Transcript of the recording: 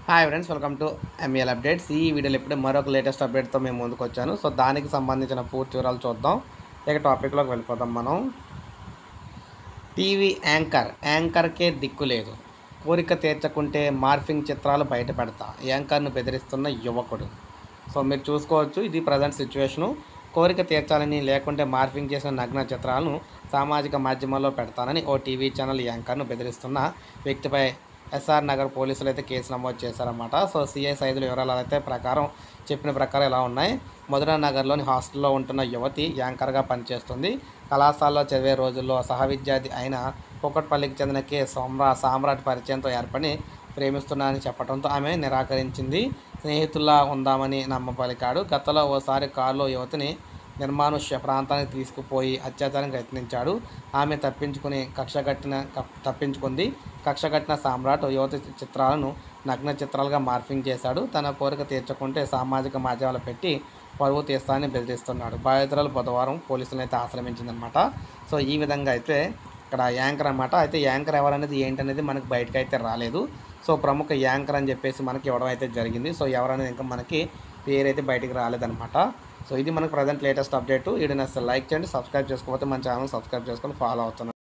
hi friends welcome to ML updates ఈ వీడియోలో ఇప్పుడే మరొక లేటెస్ట్ అప్డేట్తో మేము ముందుకు వచ్చాను సో దానికి సంబంధించిన పూర్తి వివరాలు చూద్దాం ఇక టాపిక్లోకి వెళ్ళిపోదాం మనం టీవీ యాంకర్ యాంకర్కే దిక్కు లేదు కోరిక తీర్చకుంటే మార్ఫింగ్ చిత్రాలు బయట పెడతా యాంకర్ను బెదిరిస్తున్న యువకుడు సో మీరు చూసుకోవచ్చు ఇది ప్రజెంట్ సిచ్యువేషను కోరిక తీర్చాలని లేకుంటే మార్ఫింగ్ చేసిన నగ్న చిత్రాలను సామాజిక మాధ్యమాల్లో పెడతానని ఓ టీవీ ఛానల్ యాంకర్ను బెదిరిస్తున్న వ్యక్తిపై ఎస్ఆర్ నగర్ పోలీసులు అయితే కేసు నమోదు చేశారన్నమాట సో సిఐ సైదుల వివరాలు అయితే ప్రకారం చెప్పిన ప్రకారం ఇలా ఉన్నాయి మధురా నగర్లోని హాస్టల్లో ఉంటున్న యువతి యాంకర్గా పనిచేస్తుంది కళాశాలలో చదివే రోజుల్లో సహ విద్యార్థి అయిన కుకట్పల్లికి చెందిన కె సోమ్రా సామ్రాట్ పరిచయంతో ఏర్పడి ప్రేమిస్తున్నానని చెప్పడంతో ఆమె నిరాకరించింది స్నేహితుల్లా ఉందామని నమ్మపలికాడు గతంలో ఓసారి కారులో యువతిని నిర్మానుష్య ప్రాంతానికి తీసుకుపోయి అత్యాచారానికి యత్నించాడు ఆమె తప్పించుకుని కక్షగట్టిన కప్- తప్పించుకుంది కక్షగట్టిన సామ్రాట్ యువతి చిత్రాలను నగ్న చిత్రాలుగా మార్ఫింగ్ చేశాడు తన కోరిక తీర్చకుంటే సామాజిక మాధ్యమాలు పెట్టి పరువు తీస్తానని బెదిరిస్తున్నాడు బాధితురాలు బుధవారం పోలీసులను అయితే ఆశ్రమించిందనమాట సో ఈ విధంగా అయితే ఇక్కడ యాంకర్ అనమాట అయితే యాంకర్ ఎవరనేది ఏంటనేది మనకి బయటకు అయితే రాలేదు సో ప్రముఖ యాంకర్ అని చెప్పేసి మనకి ఇవ్వడం అయితే జరిగింది సో ఎవరనేది ఇంకా మనకి పేరైతే బయటికి రాలేదన్నమాట సో ఇది మనకు ప్రజెంట్ లేటెస్ట్ అప్డేట్ వీడియో నచ్చితే లైక్ చేయండి సబ్స్క్రైబ్ చేసుకోకపోతే మన ఛానల్ సబ్స్క్రైబ్ చేసుకొని ఫాలో అవుతున్నాను